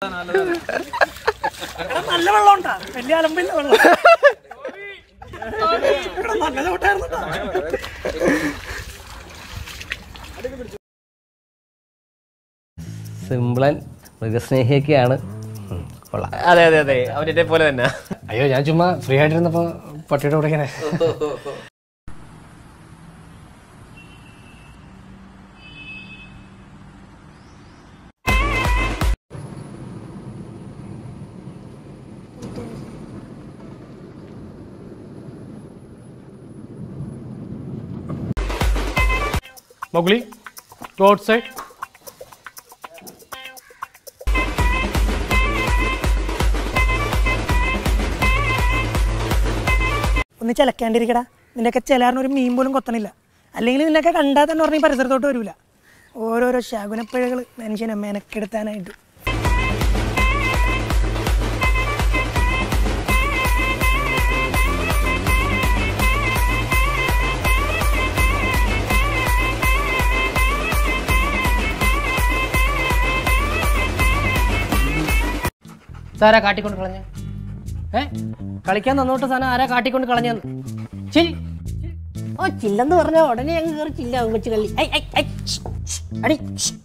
നല്ല വെള്ളം ഉണ്ടാ വലിയ അലമ്പില്ല വെള്ളം എടാ, നല്ല ചോട്ടായിരുന്നു സിംപ്ലൻ മൃഗസ്നേഹിയൊക്കെയാണ് ഉം, കൊള്ളാം അതെ അതെ അതെ അവരുടെ പോലെ തന്നെ അയ്യോ ഞാൻ ചുമ്മാ ഫ്രീ ആയിട്ടിരുന്നപ്പോ പട്ടിയുടെ കൂടെ ഇങ്ങനെ മൗഗ്ലി go outside ഒന്ന് ചിലക്കാണ്ടിരിക്കടാ നിന്റെയൊക്കെ ചിലാറിന് ഒരു മീൻ പോലും കൊത്തണില്ല അല്ലെങ്കിൽ നിന്നൊക്കെ കണ്ടാൽ തന്നെ പറഞ്ഞ ഈ പരിസരത്തോട്ട് വരൂല ഓരോരോ ശകുനപ്പിഴകൾ മനുഷ്യനെ മെനക്കെടുത്താനായിട്ട് സാരാ കാട്ടിക്കൊണ്ട് കളഞ്ഞ ഏ കളിക്കാൻ തന്നോട്ട് സാധനം ആരാ കാട്ടിക്കൊണ്ട് കളഞ്ഞെന്ന് ശരി ഓ ചില്ലെന്ന് പറഞ്ഞ ഉടനെ അങ്ങ് കയറി ചില്ല വെച്ച് കളി ഐ ഐ ഐ അടി